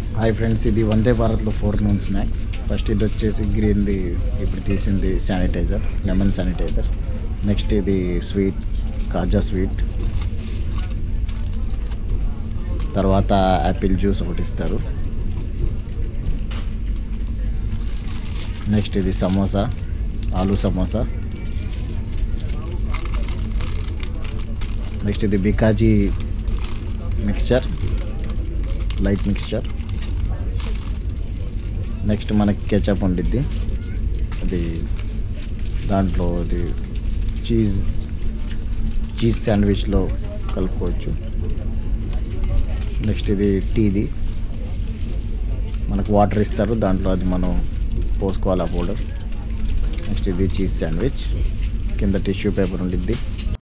hi friends ఇది వందే భారత్లో four noon snacks first ఇది వచ్చేసి గ్రీన్ది ఇప్పుడు తీసింది శానిటైజర్ లెమన్ శానిటైజర్ నెక్స్ట్ ఇది స్వీట్ కాజా స్వీట్ తర్వాత యాపిల్ జ్యూస్ ఒకటి ఇస్తారు నెక్స్ట్ ఇది సమోసా ఆలూ సమోసా నెక్స్ట్ ఇది Bikaji mixture light mixture next మనకి కెచప్ ఉండిద్ది అది దాంట్లో అది చీజ్ చీజ్ శాండ్విచ్లో కలుపుకోవచ్చు నెక్స్ట్ ఇది టీది మనకు వాటర్ ఇస్తారు దాంట్లో అది మనం పోసుకోవాలి ఆ పౌడర్ నెక్స్ట్ ఇది చీజ్ శాండ్విచ్ కింద టిష్యూ పేపర్ ఉండిద్ది